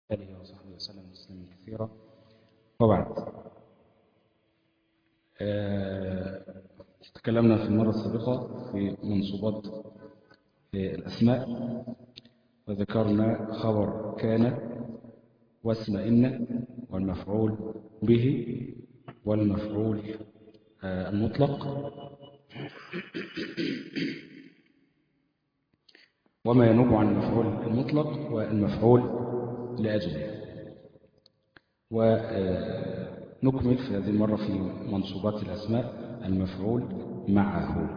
آله وصحبه وسلم تسليما كثيرا وبعد آه، تكلمنا في المرة السابقة في منصوبات في الأسماء وذكرنا خبر كان واسم إن والمفعول به والمفعول آه، المطلق وما ينوب عن المفعول المطلق والمفعول لأجله ونكمل في هذه المرة في منصوبات الأسماء المفعول معه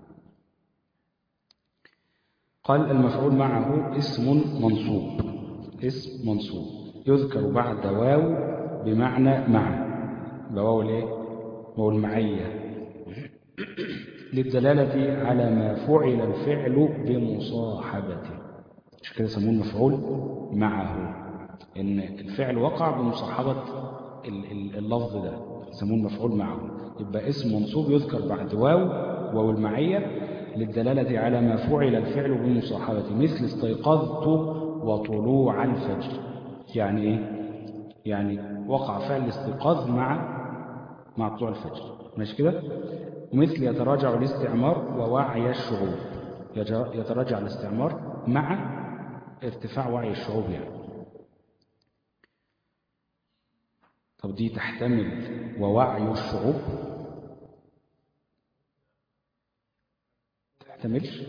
قال المفعول معه اسم منصوب اسم منصوب يذكر بعد واو بمعنى مع بواو الايه واو المعيه للدلالة على ما فعل الفعل بمصاحبته مش كده يسموه المفعول معه ان الفعل وقع بمصاحبة اللفظ ده يسموه المفعول معه يبقى اسم منصوب يذكر بعد واو واو المعية للدلالة على ما فعل الفعل بمصاحبته مثل استيقظت وطلوع الفجر يعني ايه يعني وقع فعل الاستيقاظ مع مع طلوع الفجر ماشي كده ومثل يتراجع الاستعمار ووعي الشعوب يتراجع الاستعمار مع ارتفاع وعي الشعوب يعني طب دي تحتمل ووعي الشعوب تحتملش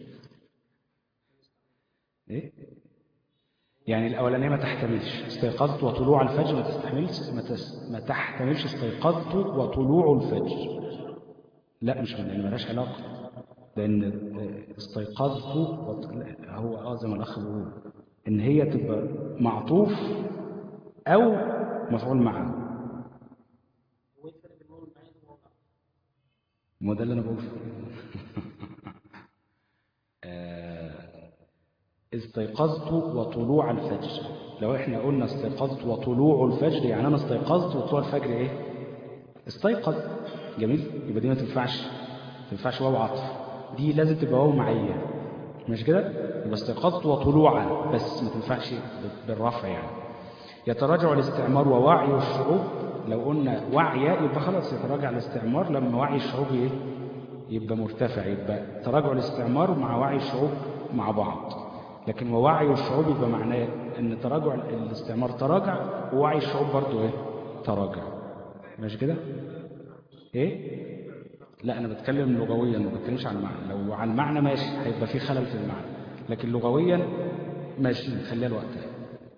ايه يعني الاولانيه ما تحتملش استيقظت وطلوع الفجر ما تستحملش ما, تس... ما تحتملش استيقظت وطلوع الفجر لا مش من ملهاش علاقه لان استيقظت وط... هو اه زي ما الاخ بيقول ان هي تبقى معطوف او مفعول معه ما ده اللي انا بقوله استيقظت وطلوع الفجر لو احنا قلنا استيقظت وطلوع الفجر يعني انا استيقظت وطلوع الفجر ايه استيقظ جميل يبقى دي ما تنفعش ما تنفعش واو عطف دي لازم تبقى واو معيه مش كده يبقى استيقظت وطلوعا بس ما تنفعش بالرفع يعني يتراجع الاستعمار ووعي الشعوب لو قلنا وعي يبقى خلاص يتراجع الاستعمار لما وعي الشعوب ايه يبقى مرتفع يبقى تراجع الاستعمار مع وعي الشعوب مع بعض لكن ووعي الشعوب يبقى معناه ان تراجع الاستعمار تراجع ووعي الشعوب برضه ايه تراجع ماشي كده ايه لا انا بتكلم لغويا ما بتكلمش عن المعنى لو عن المعنى ماشي هيبقى في خلل في المعنى لكن لغويا ماشي نخليها الوقت ده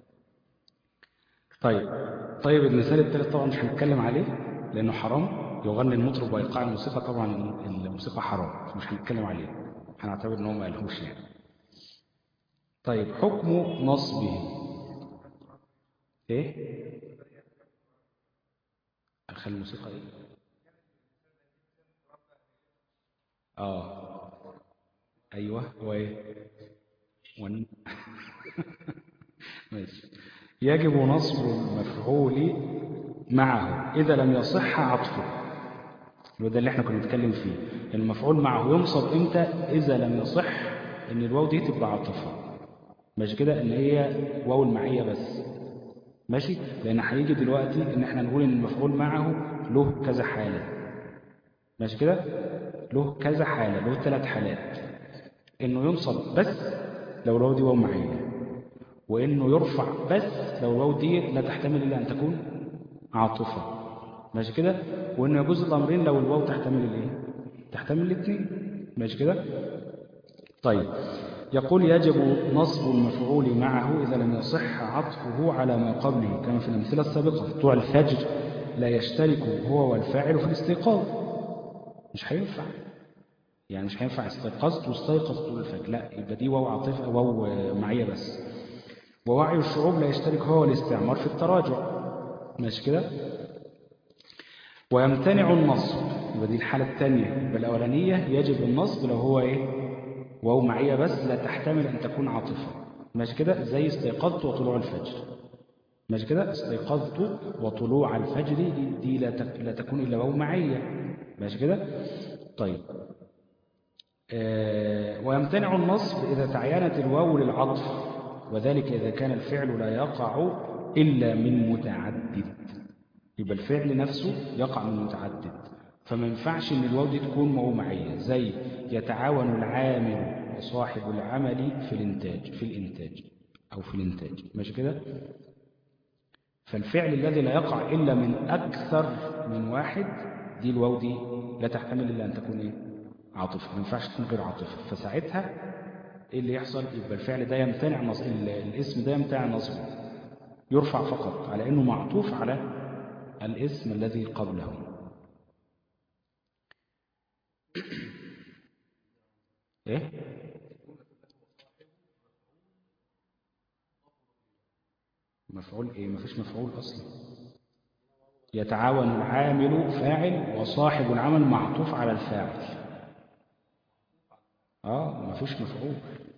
طيب طيب المثال الثالث طبعا مش هنتكلم عليه لانه حرام يغني المطرب وايقاع الموسيقى طبعا الموسيقى حرام مش هنتكلم عليه هنعتبر ان هو ما قالهوش يعني طيب حكم نصبه ايه اخلي الموسيقى ايه اه ايوه هو ايه ون ماشي يجب نصب المفعول معه اذا لم يصح عطفه وده اللي احنا كنا بنتكلم فيه المفعول معه ينصب امتى اذا لم يصح ان الواو دي تبقى عاطفه ماشي كده ان هي واو المعيه بس ماشي لان هيجي دلوقتي ان احنا نقول ان المفعول معه له كذا حاله ماشي كده له كذا حاله له ثلاث حالات انه ينصب بس لو الواو دي واو معيه وانه يرفع بس لو الواو دي لا تحتمل الا ان تكون عاطفه ماشي كده وانه يجوز الامرين لو الواو تحتمل الايه تحتمل الاثنين ماشي كده طيب يقول يجب نصب المفعول معه إذا لم يصح عطفه على ما قبله كما في الأمثلة السابقة في طلوع الفجر لا يشترك هو والفاعل في الاستيقاظ مش هينفع يعني مش هينفع استيقظت واستيقظ طول الفجر لا يبقى دي واو عاطفة واو معية بس ووعي الشعوب لا يشترك هو والاستعمار في التراجع ماشي كده ويمتنع النصب يبقى دي الحالة الثانية يبقى الأولانية يجب النصب لو هو إيه واو معية بس لا تحتمل أن تكون عاطفة ماشي كده زي استيقظت وطلوع الفجر ماشي كده استيقظت وطلوع الفجر دي, دي لا, تك لا تكون إلا واو معية ماشي كده طيب آه ويمتنع النصب إذا تعينت الواو للعطف وذلك إذا كان الفعل لا يقع إلا من متعدد يبقى الفعل نفسه يقع من متعدد فما ينفعش ان الواو دي تكون واو معيه زي يتعاون العامل وصاحب العمل في الانتاج في الانتاج او في الانتاج ماشي كده فالفعل الذي لا يقع الا من اكثر من واحد دي الواو دي لا تحتمل الا ان تكون ايه عاطفه ما ينفعش تكون غير عاطفه فساعتها ايه اللي يحصل يبقى الفعل ده يمتنع نصب الاسم ده يمتنع نصبه يرفع فقط على انه معطوف على الاسم الذي قبله ايه مفعول ايه مفيش مفعول اصلا يتعاون العامل فاعل وصاحب العمل معطوف على الفاعل اه مفيش مفعول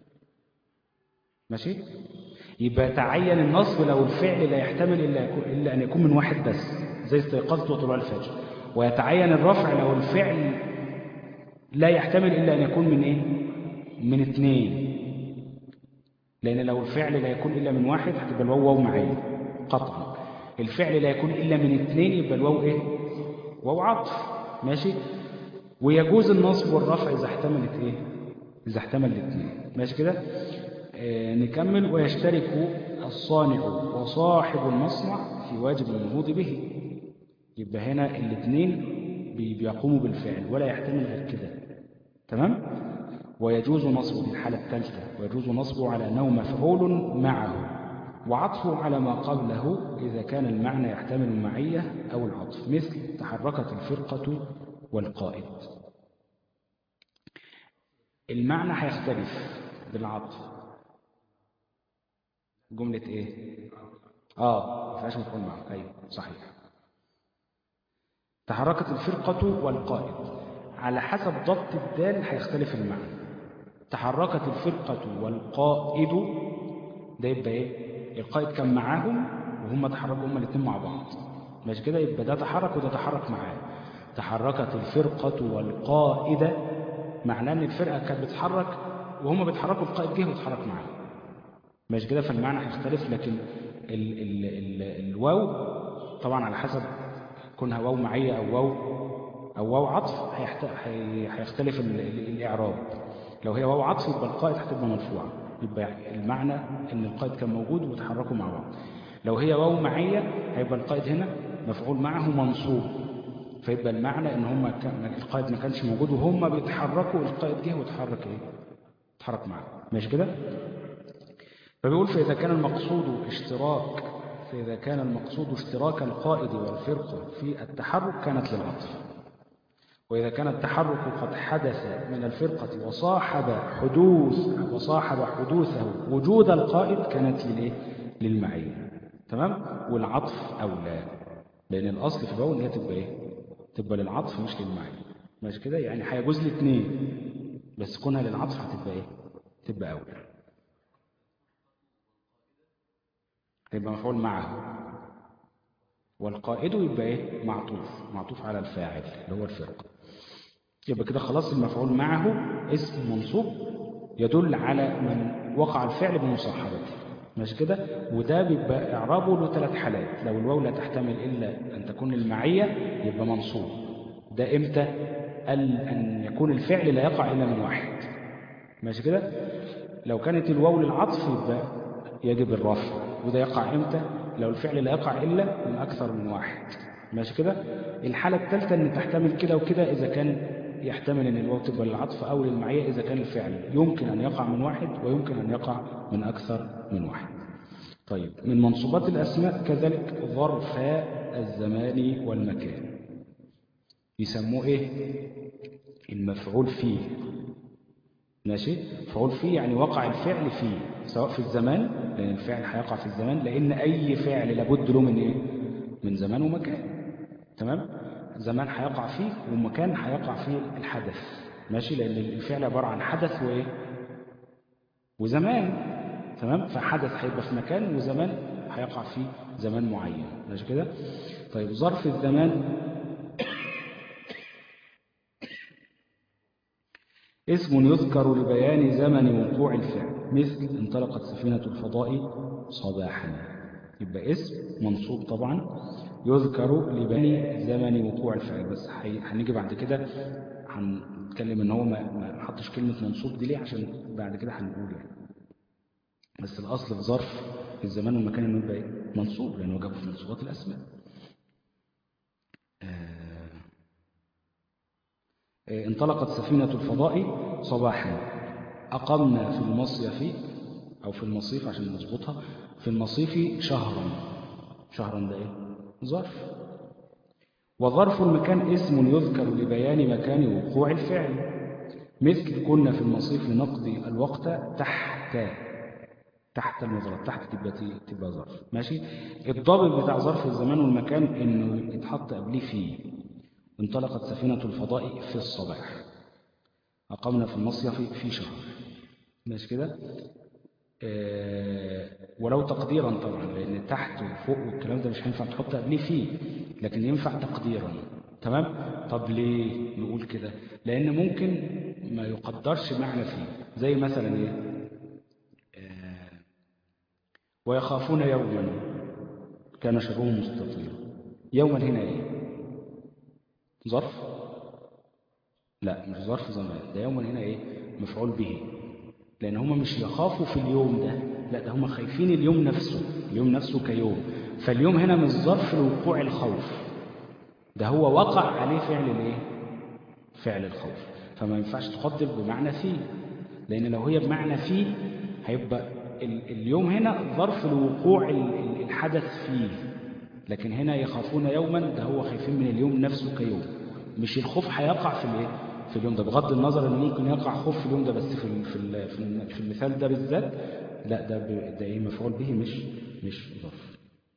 ماشي يبقى تعين النصب لو الفعل لا يحتمل الا يكون الا ان يكون من واحد بس زي استيقظت وطلوع الفجر ويتعين الرفع لو الفعل لا يحتمل الا ان يكون من ايه من اثنين لان لو الفعل لا يكون الا من واحد هتبقى الواو واو معين قطعا الفعل لا يكون الا من اثنين يبقى الواو ايه واو عطف ماشي ويجوز النصب والرفع اذا احتملت ايه اذا احتمل الاثنين ماشي كده آه نكمل ويشترك الصانع وصاحب المصنع في واجب النهوض به يبقى هنا الاثنين بيقوموا بالفعل ولا يحتمل غير كده تمام ويجوز نصبه في الحالة الثالثة ويجوز نصبه على أنه مفعول معه وعطفه على ما قبله إذا كان المعنى يحتمل المعية أو العطف مثل تحركت الفرقة والقائد المعنى هيختلف بالعطف جملة إيه؟ آه ما فيهاش مفعول معه أيوه صحيح تحركت الفرقة والقائد على حسب ضبط الدال هيختلف المعنى تحركت الفرقة والقائد ده يبقى ايه القائد كان معاهم وهم تحركوا هما الاثنين مع بعض ماشي كده يبقى ده تحرك وده تحرك معاه تحركت الفرقة والقائد معناه ان الفرقة كانت بتتحرك وهم بيتحركوا القائد جه واتحرك معاه ماشي كده فالمعنى هيختلف لكن ال ال ال الواو طبعا على حسب كونها واو معية أو واو أو واو عطف هيختلف الإعراب لو هي واو عطف يبقى القائد هتبقى مرفوعة يبقى المعنى إن القائد كان موجود وتحركوا مع بعض لو هي واو معية هيبقى القائد هنا مفعول معه منصوب فيبقى المعنى إن هم القائد ما كانش موجود وهم بيتحركوا القائد جه وتحرك إيه؟ تحرك معه ماشي كده؟ فبيقول فإذا كان المقصود اشتراك فإذا كان المقصود اشتراك القائد والفرقة في التحرك كانت للعطف وإذا كان التحرك قد حدث من الفرقة وصاحب حدوث وصاحب حدوثه وجود القائد كانت للإيه؟ للمعية تمام والعطف أولى لأن الأصل في الواو إن هي تبقى إيه تبقى للعطف مش للمعية ماشي كده يعني هيجوز الاثنين بس كونها للعطف هتبقى إيه تبقى أولى هيبقى مفعول معه والقائد يبقى ايه معطوف معطوف على الفاعل اللي هو الفرقه يبقى كده خلاص المفعول معه اسم منصوب يدل على من وقع الفعل بمصاحبته ماشي كده وده بيبقى اعرابه له ثلاث حالات لو الواو لا تحتمل الا ان تكون المعيه يبقى منصوب ده امتى قال ان يكون الفعل لا يقع الا من واحد ماشي كده لو كانت الواو للعطف يبقى يجب الرفع وده يقع امتى لو الفعل لا يقع الا من اكثر من واحد ماشي كده الحاله الثالثه ان تحتمل كده وكده اذا كان يحتمل ان الواو تبقى للعطف او للمعيه اذا كان الفعل يمكن ان يقع من واحد ويمكن ان يقع من اكثر من واحد طيب من منصوبات الاسماء كذلك ظرفا الزمان والمكان يسموه ايه المفعول فيه ماشي فعول فيه يعني وقع الفعل فيه سواء في الزمان لأن الفعل هيقع في الزمان لأن أي فعل لابد له من إيه؟ من زمان ومكان تمام زمان هيقع فيه ومكان هيقع فيه الحدث ماشي لأن الفعل عبارة عن حدث وإيه وزمان تمام فحدث هيبقى في مكان وزمان هيقع فيه زمان معين ماشي كده طيب ظرف الزمان اسم يذكر لبيان زمن وقوع الفعل مثل انطلقت سفينة الفضاء صباحا يبقى اسم منصوب طبعا يذكر لبني زمن وقوع الفعل بس هنيجي بعد كده هنتكلم ان هو ما, ما حطش كلمة منصوب دي ليه عشان بعد كده هنقول يعني بس الأصل في ظرف الزمان والمكان انه يبقى ايه منصوب لأنه جابه في منصوبات الأسماء انطلقت سفينة الفضاء صباحا أقمنا في المصيف أو في المصيف عشان نظبطها في المصيف شهرا شهرا ده إيه؟ ظرف وظرف المكان اسم يذكر لبيان مكان وقوع الفعل مثل كنا في المصيف لنقضي الوقت تحت تحت المظلة تحت تبقى تبقى ظرف ماشي الضابط بتاع ظرف الزمان والمكان انه يتحط قبليه فيه انطلقت سفينة الفضاء في الصباح أقمنا في المصيف في شهر ماشي كده آه ولو تقديرا طبعا لأن تحت وفوق والكلام ده مش هينفع تحط قبليه فيه لكن ينفع تقديرا تمام طب ليه نقول كده لأن ممكن ما يقدرش معنى فيه زي مثلا ايه آه ويخافون يوما كان شره مستطيرا يوما هنا ايه ظرف لا مش ظرف زمان ده يوما هنا ايه مفعول به لان هم مش يخافوا في اليوم ده لا ده هم خايفين اليوم نفسه اليوم نفسه كيوم فاليوم هنا مش ظرف لوقوع الخوف ده هو وقع عليه فعل الايه فعل الخوف فما ينفعش تقدر بمعنى فيه لان لو هي بمعنى فيه هيبقى اليوم هنا ظرف لوقوع الحدث فيه لكن هنا يخافون يوما ده هو خايفين من اليوم نفسه كيوم مش الخوف هيقع في الايه في اليوم ده بغض النظر ان ممكن يقع خوف في اليوم ده بس في ال في ال في, ال في المثال ده بالذات لا ده ده ايه مفعول به مش مش ظرف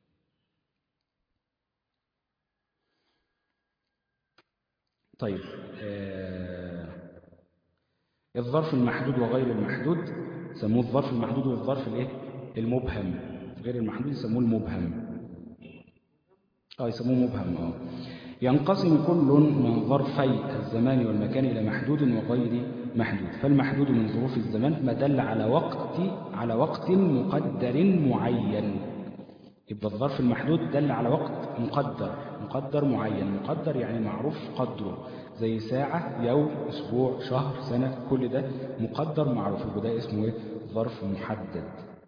طيب آه الظرف المحدود وغير المحدود سموه الظرف المحدود والظرف الايه المبهم غير المحدود يسموه المبهم اه يسموه مبهم اه ينقسم كل من ظرفي الزمان والمكان إلى محدود وغير محدود فالمحدود من ظروف الزمان ما دل على وقت على وقت مقدر معين يبقى الظرف المحدود دل على وقت مقدر مقدر معين مقدر يعني معروف قدره زي ساعة يوم أسبوع شهر سنة كل ده مقدر معروف يبقى ده اسمه ايه ظرف محدد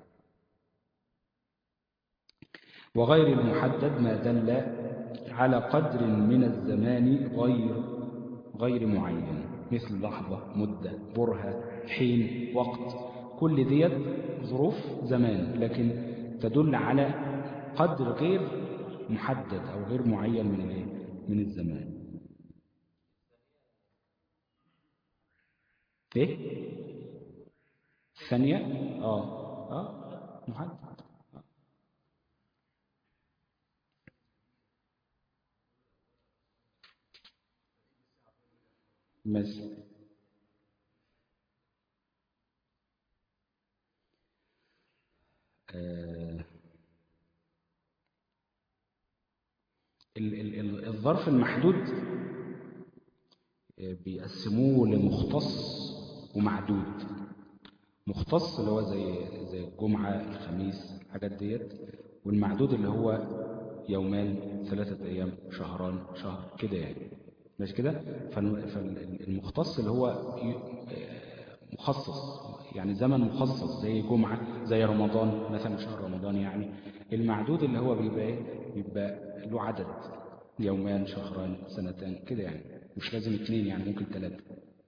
وغير المحدد ما دل على قدر من الزمان غير غير معين مثل لحظة مدة برهة حين وقت كل ديت ظروف زمان لكن تدل على قدر غير محدد أو غير معين من الايه من الزمان ايه ثانية اه اه محدد مثل آه الظرف المحدود بيقسموه لمختص ومعدود مختص اللي هو زي زي الجمعة الخميس الحاجات ديت والمعدود اللي هو يومان ثلاثة أيام شهران شهر كده يعني مش كده فالمختص اللي هو مخصص يعني زمن مخصص زي جمعة زي رمضان مثلا شهر رمضان يعني المعدود اللي هو بيبقى ايه بيبقى له عدد يومان شهران سنتان كده يعني مش لازم اثنين يعني ممكن ثلاثة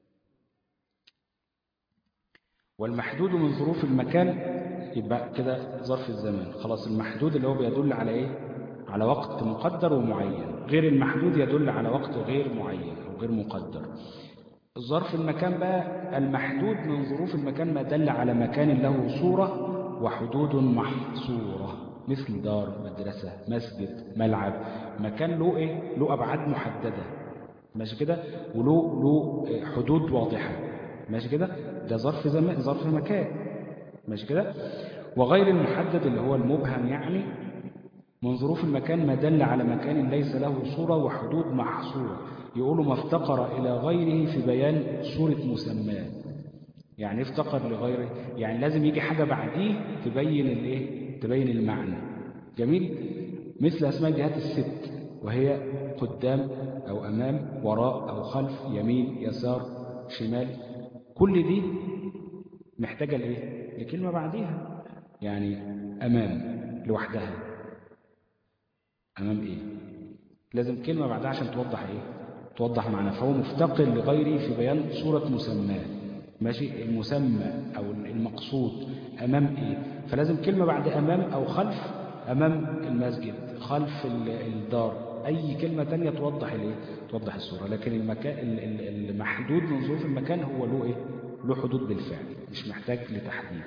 والمحدود من ظروف المكان يبقى كده ظرف الزمان خلاص المحدود اللي هو بيدل على ايه على وقت مقدر ومعين غير المحدود يدل على وقت غير معين أو غير مقدر ظرف المكان بقى المحدود من ظروف المكان ما دل على مكان له صورة وحدود محصورة مثل دار مدرسة مسجد ملعب مكان له ايه له أبعاد محددة ماشي كده وله له حدود واضحة ماشي كده ده ظرف زمان ظرف مكان ماشي كده وغير المحدد اللي هو المبهم يعني من ظروف المكان ما دل على مكان ليس له صورة وحدود محصورة يقولوا ما افتقر إلى غيره في بيان صورة مسماه يعني افتقر لغيره يعني لازم يجي حاجة بعديه تبين الايه تبين المعنى جميل مثل أسماء جهات الست وهي قدام أو أمام وراء أو خلف يمين يسار شمال كل دي محتاجة لإيه لكلمة بعديها يعني أمام لوحدها أمام إيه لازم كلمة بعدها عشان توضح إيه توضح معنى فهو مفتقر لغيره في بيان صورة مسماه ماشي المسمى أو المقصود أمام إيه فلازم كلمة بعد أمام أو خلف أمام المسجد خلف الدار أي كلمة تانية توضح الإيه توضح الصورة لكن المكان المحدود من ظروف المكان هو له إيه له حدود بالفعل مش محتاج لتحديد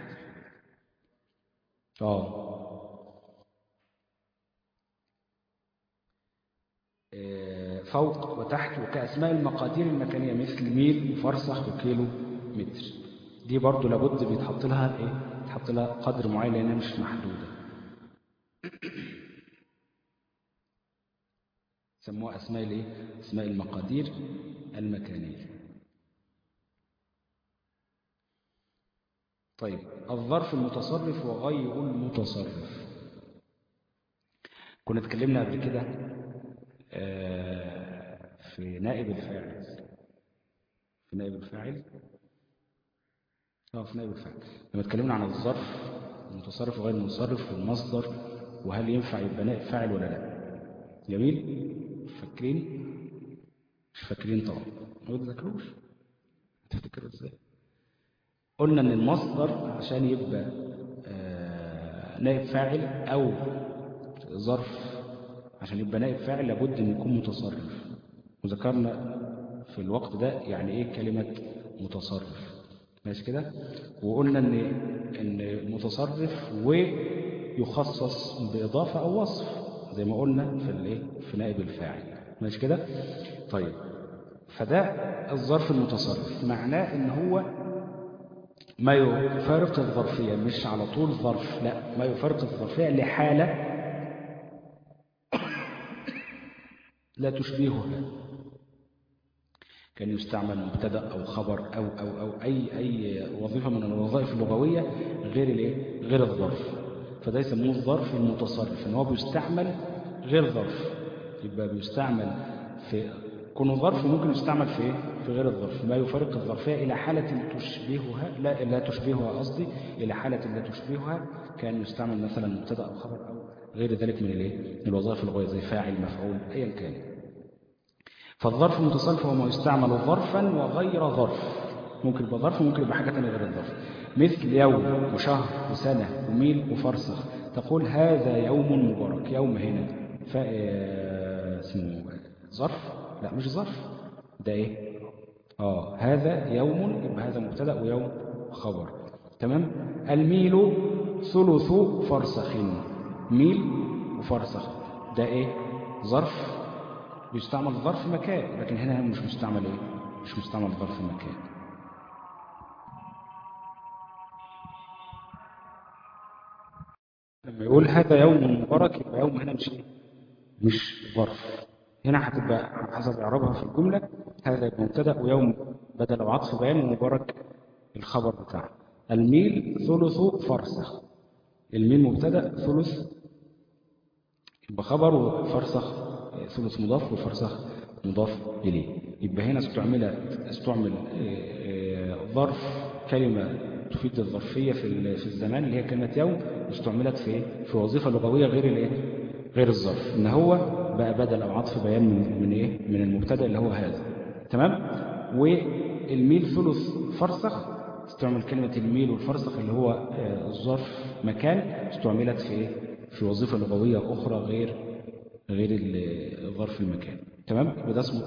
اه فوق وتحت وكأسماء المقادير المكانية مثل ميل وفرسخ وكيلو متر دي برضو لابد بيتحط لها ايه بيتحط لها قدر معين لانها مش محدودة سموها اسماء الايه اسماء المقادير المكانية طيب الظرف المتصرف وغير المتصرف كنا اتكلمنا قبل كده في نائب الفاعل في نائب الفاعل اه في نائب الفاعل لما اتكلمنا عن الظرف المتصرف وغير المتصرف والمصدر وهل ينفع يبقى نائب فاعل ولا لا جميل فاكرين مش فاكرين طبعا ما بتذكروش تفتكروا ازاي قلنا ان المصدر عشان يبقى نائب فاعل او ظرف عشان يبقى نائب فاعل لابد ان يكون متصرف وذكرنا في الوقت ده يعني ايه كلمة متصرف ماشي كده وقلنا ان ان متصرف ويخصص باضافه او وصف زي ما قلنا في الايه في نائب الفاعل ماشي كده طيب فده الظرف المتصرف معناه ان هو ما يفارق الظرفيه مش على طول ظرف لا ما يفارق الظرفيه لحاله لا تشبهها كان يستعمل مبتدا او خبر او او او اي اي وظيفه من الوظائف اللغويه غير الايه غير الظرف فده يسموه الظرف المتصرف ان هو بيستعمل غير ظرف يبقى بيستعمل في كونه ظرف ممكن يستعمل في ايه في غير الظرف ما يفارق الظرفيه الى حاله تشبهها لا لا تشبهها قصدي الى حاله لا تشبهها كان يستعمل مثلا مبتدا او خبر او غير ذلك من الايه من الوظائف اللغويه زي فاعل مفعول ايا كان فالظرف المتصرف هو ما يستعمل ظرفا وغير ظرف ممكن يبقى ظرف وممكن يبقى حاجه ثانيه غير الظرف مثل يوم وشهر وسنه وميل وفرسخ تقول هذا يوم مبارك يوم هنا ف اسمه ظرف لا مش ظرف ده ايه اه هذا يوم يبقى هذا مبتدا ويوم خبر تمام الميل ثلث فرسخ ميل وفرسخ ده ايه ظرف بيستعمل ظرف مكان لكن هنا مش مستعمل ايه مش مستعمل ظرف مكان لما يقول هذا يوم مبارك يبقى يوم هنا مش ايه مش ظرف هنا هتبقى حسب اعرابها في الجمله هذا يبقى مبتدا ويوم بدل وعطف بيان ومبارك الخبر بتاعه الميل ثلث فرسخ الميل مبتدا ثلث يبقى خبر وفرسخ ثلث مضاف وفرسخ مضاف إليه يبقى هنا استعملت استعمل ظرف كلمة تفيد الظرفية في في الزمان اللي هي كلمة يوم واستعملت في في وظيفة لغوية غير الايه غير الظرف ان هو بقى بدل او عطف بيان من من ايه من المبتدا اللي هو هذا تمام والميل ثلث فرسخ استعمل كلمة الميل والفرسخ اللي هو الظرف مكان استعملت في ايه في وظيفة لغوية أخرى غير غير ظرف المكان تمام يبقى ده اسمه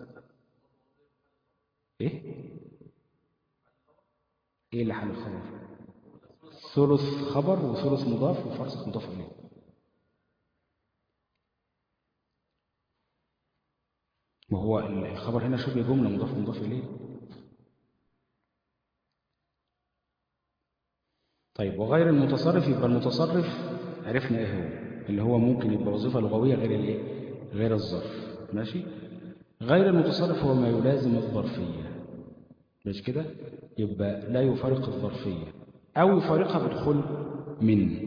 ايه ايه اللي حل الخبر ثلث خبر وثلث مضاف وفرسخ مضاف اليه ما هو الخبر هنا شبه جمله مضاف مضاف اليه طيب وغير المتصرف يبقى المتصرف عرفنا ايه هو اللي هو ممكن يبقى وظيفة لغوية غير الايه غير الظرف ماشي غير المتصرف هو ما يلازم الظرفية مش كده يبقى لا يفارق الظرفية أو يفارقها بدخول من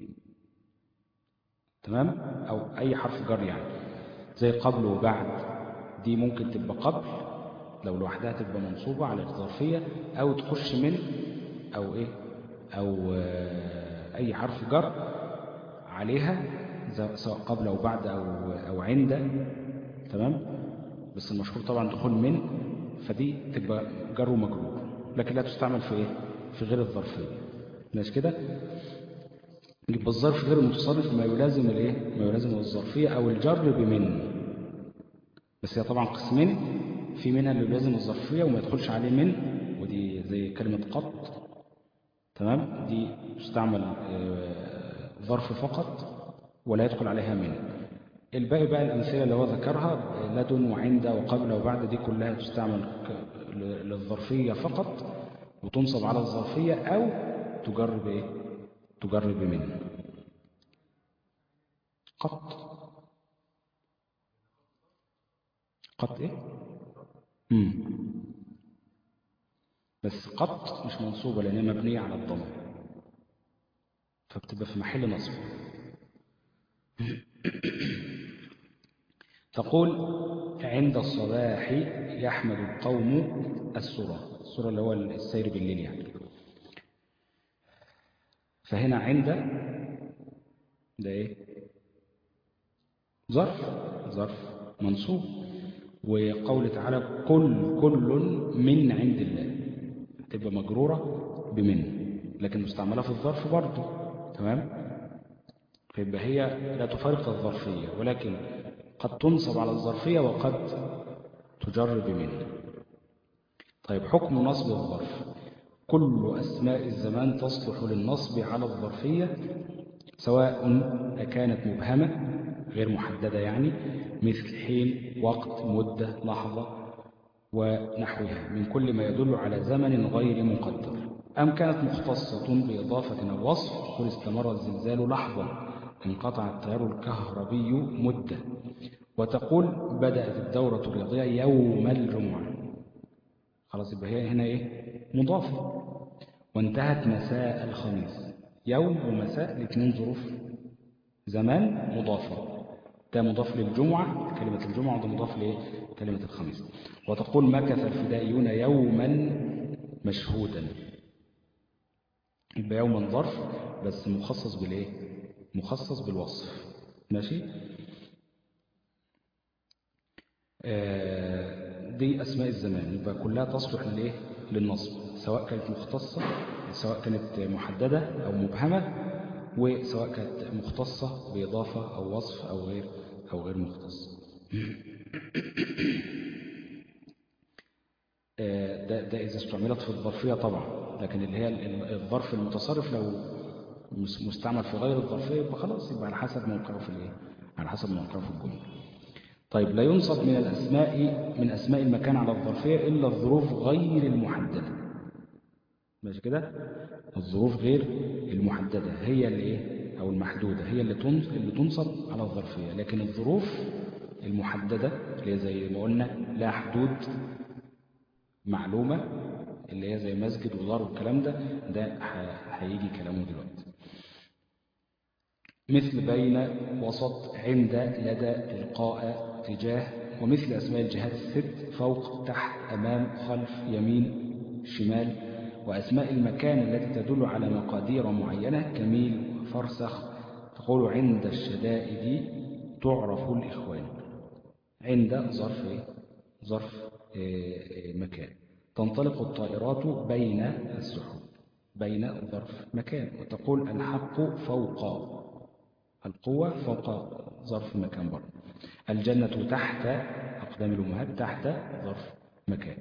تمام أو أي حرف جر يعني زي قبل وبعد دي ممكن تبقى قبل لو لوحدها تبقى منصوبة على الظرفية أو تخش من أو إيه أو آه، أي حرف جر عليها ز- سواء قبل أو بعد أو أو عند تمام بس المشهور طبعا دخول من فدي تبقى جر ومجرور لكن لا تستعمل في إيه في غير الظرفية ماشي كده يبقى الظرف غير المتصرف ما يلازم الايه ما يلازم الظرفيه او الجر بمن بس هي طبعا قسمين في منها اللي يلازم الظرفيه وما يدخلش عليه من ودي زي كلمه قط تمام دي تستعمل آه، ظرف فقط ولا يدخل عليها من الباقي بقى الامثله اللي هو ذكرها آه، لدن وعند وقبل وبعد دي كلها تستعمل ك- ل- للظرفيه فقط وتنصب على الظرفيه او تجر بايه تجر بمن قط قط ايه مم. بس قط مش منصوبة لأنها مبنية على الضم فبتبقى في محل نصب تقول عند الصباح يحمد القوم السرى السرى اللي هو السير بالليل يعني فهنا عند ده ايه ظرف ظرف منصوب وقول تعالى كل كل من عند الله تبقى مجرورة بمن لكن مستعملة في الظرف برضه تمام فيبقى هي لا تفارق الظرفية ولكن قد تنصب على الظرفية وقد تجر بمن طيب حكم نصب الظرف كل أسماء الزمان تصلح للنصب على الظرفية سواء أكانت مبهمة غير محددة يعني مثل حين وقت مدة لحظة ونحوها من كل ما يدل على زمن غير مقدر أم كانت مختصة بإضافة أو وصف قل استمر الزلزال لحظة انقطع التيار الكهربي مدة وتقول بدأت الدورة الرياضية يوم الجمعة خلاص يبقى هي هنا إيه مضافة وانتهت مساء الخميس يوم ومساء الاثنين ظروف زمان مضافة ده مضاف للجمعة كلمة الجمعة وده مضاف لإيه كلمة الخميس وتقول مكث الفدائيون يوما مشهودا يبقى يوما ظرف بس مخصص بالإيه مخصص بالوصف ماشي آه دي أسماء الزمان يبقى كلها تصلح للإيه للنصب سواء كانت مختصة سواء كانت محددة أو مبهمة وسواء كانت مختصة بإضافة أو وصف أو غير أو غير مختص ده, ده إذا استعملت في الظرفية طبعا لكن اللي هي الظرف المتصرف لو مستعمل في غير الظرفية يبقى خلاص يبقى على حسب موقعه في الايه على حسب موقعه في الجملة طيب لا ينصب من الأسماء من أسماء المكان على الظرفية إلا الظروف غير المحددة ماشي كده الظروف غير المحددة هي اللي ايه أو المحدودة هي اللي اللي تنصب على الظرفية لكن الظروف المحددة اللي هي زي ما قلنا لا حدود معلومة اللي هي زي مسجد ودار والكلام ده ده هيجي كلامه دلوقتي مثل بين وسط عند لدى تلقاء تجاه ومثل أسماء الجهات الست فوق تحت أمام خلف يمين شمال وأسماء المكان التي تدل على مقادير معينة كميل وفرسخ تقول عند الشدائد تعرف الإخوان عند ظرف ظرف مكان تنطلق الطائرات بين السحب بين ظرف مكان وتقول الحق فوق القوة فوق ظرف مكان برضه الجنة تحت أقدام الأمهات تحت ظرف مكان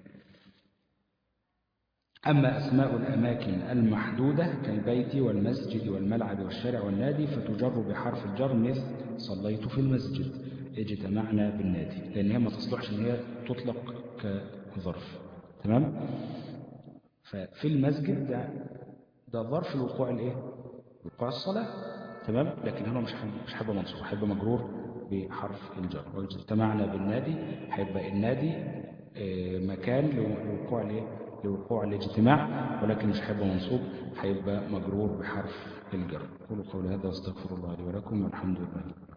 أما أسماء الأماكن المحدودة كالبيت والمسجد والملعب والشارع والنادي فتجر بحرف الجر مثل صليت في المسجد اجتمعنا بالنادي لأن هي ما تصلحش أن هي تطلق كظرف تمام ففي المسجد ده ده ظرف الوقوع الايه وقوع الصلاة تمام لكن هنا مش مش هيبقى منصوب هيبقى مجرور بحرف الجر واجتمعنا بالنادي هيبقى النادي مكان لوقوع الايه لوقوع الاجتماع ولكن مش هيبقى منصوب هيبقى مجرور بحرف الجر قولوا قولي هذا واستغفر الله لي ولكم والحمد لله